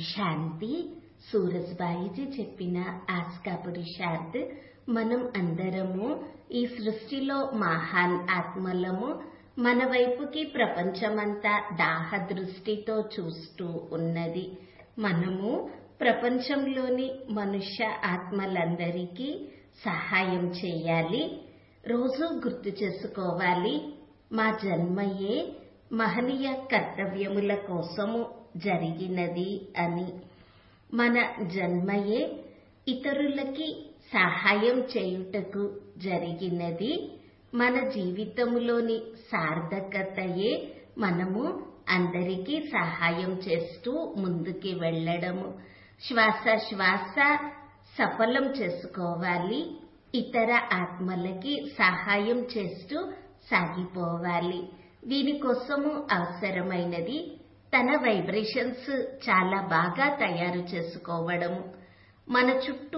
శాంతి సూరజ్బాయిజీ చెప్పిన ఆస్కా పురుషార్థ్ మనం అందరము ఈ సృష్టిలో మహాన్ ఆత్మలము మన వైపుకి ప్రపంచమంతా దాహ దృష్టితో చూస్తూ ఉన్నది మనము ప్రపంచంలోని మనుష్య ఆత్మలందరికీ సహాయం చేయాలి రోజు గుర్తు చేసుకోవాలి మా జన్మయే మహనీయ కర్తవ్యముల కోసము జరిగినది అని మన జన్మయే ఇతరులకి సహాయం చేయుటకు జరిగినది మన జీవితంలోని సార్థకతయే మనము అందరికీ సహాయం చేస్తూ ముందుకి వెళ్ళడము శ్వాస శ్వాస సఫలం చేసుకోవాలి ఇతర ఆత్మలకి సహాయం చేస్తూ సాగిపోవాలి దీనికోసము అవసరమైనది తన వైబ్రేషన్స్ చాలా బాగా తయారు చేసుకోవడము మన చుట్టూ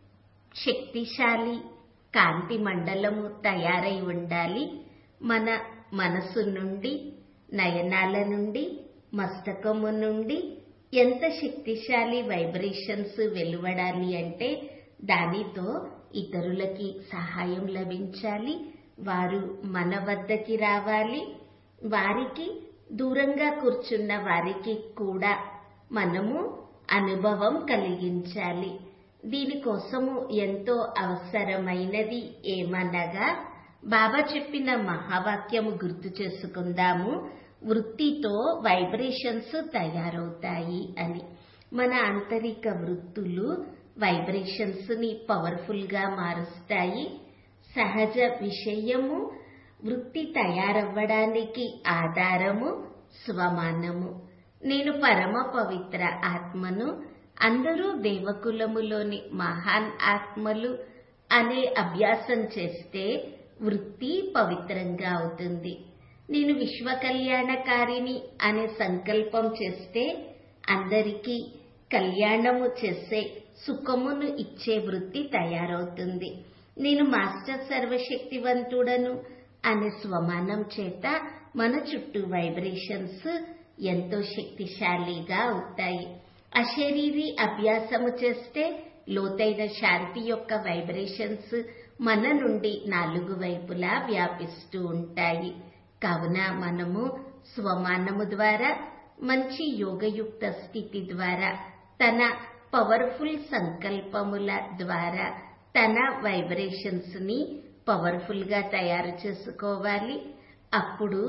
శక్తిశాలి కాంతి మండలము తయారై ఉండాలి మన మనసు నుండి నయనాల నుండి మస్తకము నుండి ఎంత శక్తిశాలి వైబ్రేషన్స్ వెలువడాలి అంటే దానితో ఇతరులకి సహాయం లభించాలి వారు మన వద్దకి రావాలి వారికి దూరంగా కూర్చున్న వారికి కూడా మనము అనుభవం కలిగించాలి దీనికోసము ఎంతో అవసరమైనది ఏమనగా బాబా చెప్పిన మహావాక్యము గుర్తు చేసుకుందాము వృత్తితో వైబ్రేషన్స్ తయారవుతాయి అని మన ఆంతరిక వృత్తులు వైబ్రేషన్స్ ని పవర్ఫుల్ గా మారుస్తాయి సహజ విషయము వృత్తి తయారవ్వడానికి ఆధారము స్వమానము నేను పరమ పవిత్ర ఆత్మను అందరూ దేవకులములోని మహాన్ ఆత్మలు అనే అభ్యాసం చేస్తే వృత్తి పవిత్రంగా అవుతుంది నేను విశ్వ కళ్యాణకారిని అనే సంకల్పం చేస్తే అందరికీ కళ్యాణము చేసే సుఖమును ఇచ్చే వృత్తి తయారవుతుంది నేను మాస్టర్ సర్వశక్తివంతుడను అనే స్వమానం చేత మన చుట్టూ వైబ్రేషన్స్ ఎంతో శక్తిశాలిగా అవుతాయి అశరీరి అభ్యాసము చేస్తే లోతైన శాంతి యొక్క వైబ్రేషన్స్ మన నుండి నాలుగు వైపులా వ్యాపిస్తూ ఉంటాయి కావున మనము స్వమానము ద్వారా మంచి యోగయుక్త స్థితి ద్వారా తన పవర్ఫుల్ సంకల్పముల ద్వారా తన వైబ్రేషన్స్ ని పవర్ఫుల్ గా తయారు చేసుకోవాలి అప్పుడు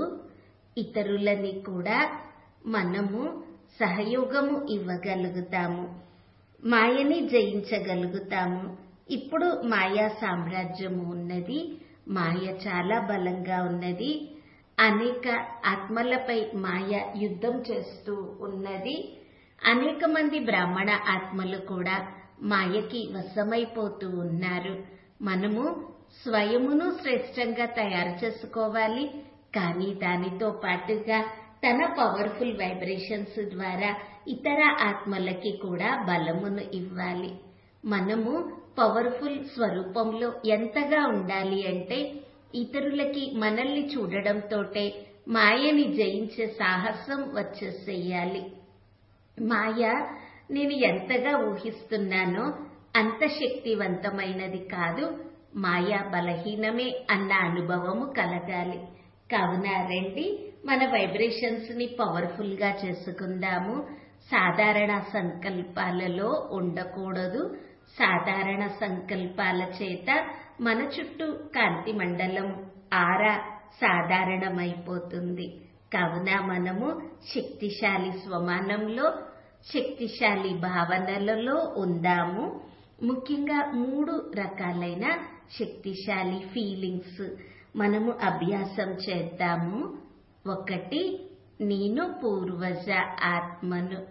ఇతరులని కూడా మనము సహయోగము ఇవ్వగలుగుతాము మాయని జయించగలుగుతాము ఇప్పుడు మాయా సామ్రాజ్యము ఉన్నది మాయ చాలా బలంగా ఉన్నది అనేక ఆత్మలపై మాయ యుద్ధం చేస్తూ ఉన్నది అనేక మంది బ్రాహ్మణ ఆత్మలు కూడా మాయకి వశమైపోతూ ఉన్నారు మనము స్వయమును శ్రేష్టంగా తయారు చేసుకోవాలి కానీ దానితో పాటుగా తన పవర్ఫుల్ వైబ్రేషన్స్ ద్వారా ఇతర ఆత్మలకి కూడా బలమును ఇవ్వాలి మనము పవర్ఫుల్ స్వరూపంలో ఎంతగా ఉండాలి అంటే ఇతరులకి మనల్ని చూడడంతోటే మాయని జయించే సాహసం వచ్చేసేయాలి మాయ నేను ఎంతగా ఊహిస్తున్నానో అంత శక్తివంతమైనది కాదు మాయ బలహీనమే అన్న అనుభవము కలగాలి కావున రండి మన వైబ్రేషన్స్ ని పవర్ఫుల్ గా చేసుకుందాము సాధారణ సంకల్పాలలో ఉండకూడదు సాధారణ సంకల్పాల చేత మన చుట్టూ కాంతి మండలం ఆరా సాధారణమైపోతుంది కావున మనము శక్తిశాలి స్వమానంలో శక్తిశాలి భావనలలో ఉందాము ముఖ్యంగా మూడు రకాలైన శక్తిశాలి ఫీలింగ్స్ మనము అభ్యాసం చేద్దాము ఒకటి నేను పూర్వజ ఆత్మను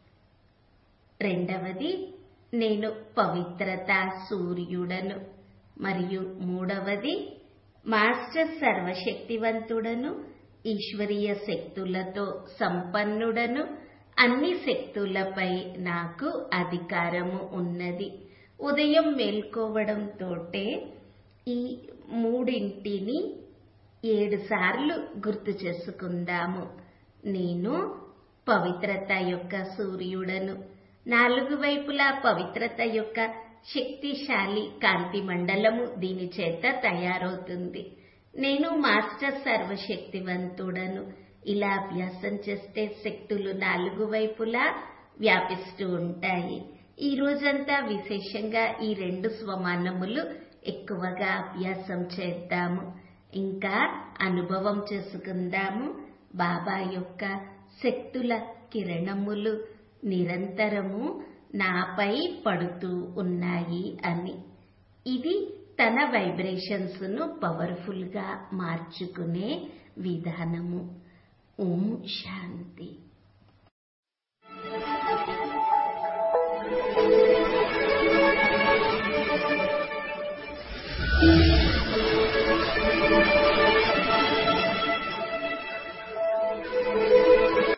రెండవది నేను పవిత్రత సూర్యుడను మరియు మూడవది మాస్టర్ సర్వశక్తివంతుడను ఈశ్వరీయ శక్తులతో సంపన్నుడను అన్ని శక్తులపై నాకు అధికారము ఉన్నది ఉదయం మేల్కోవడంతోటే ఈ మూడింటిని ఏడు సార్లు గుర్తు చేసుకుందాము నేను పవిత్రత యొక్క సూర్యుడను నాలుగు వైపులా పవిత్రత యొక్క శక్తిశాలి కాంతి మండలము దీని చేత తయారవుతుంది నేను మాస్టర్ సర్వశక్తివంతుడను ఇలా అభ్యాసం చేస్తే శక్తులు నాలుగు వైపులా వ్యాపిస్తూ ఉంటాయి ఈ రోజంతా విశేషంగా ఈ రెండు స్వమానములు ఎక్కువగా అభ్యాసం చేద్దాము ఇంకా అనుభవం చేసుకుందాము బాబా యొక్క శక్తుల కిరణములు నిరంతరము నాపై పడుతూ ఉన్నాయి అని ఇది తన వైబ్రేషన్స్ ను పవర్ఫుల్ గా మార్చుకునే విధానము ఓం శాంతి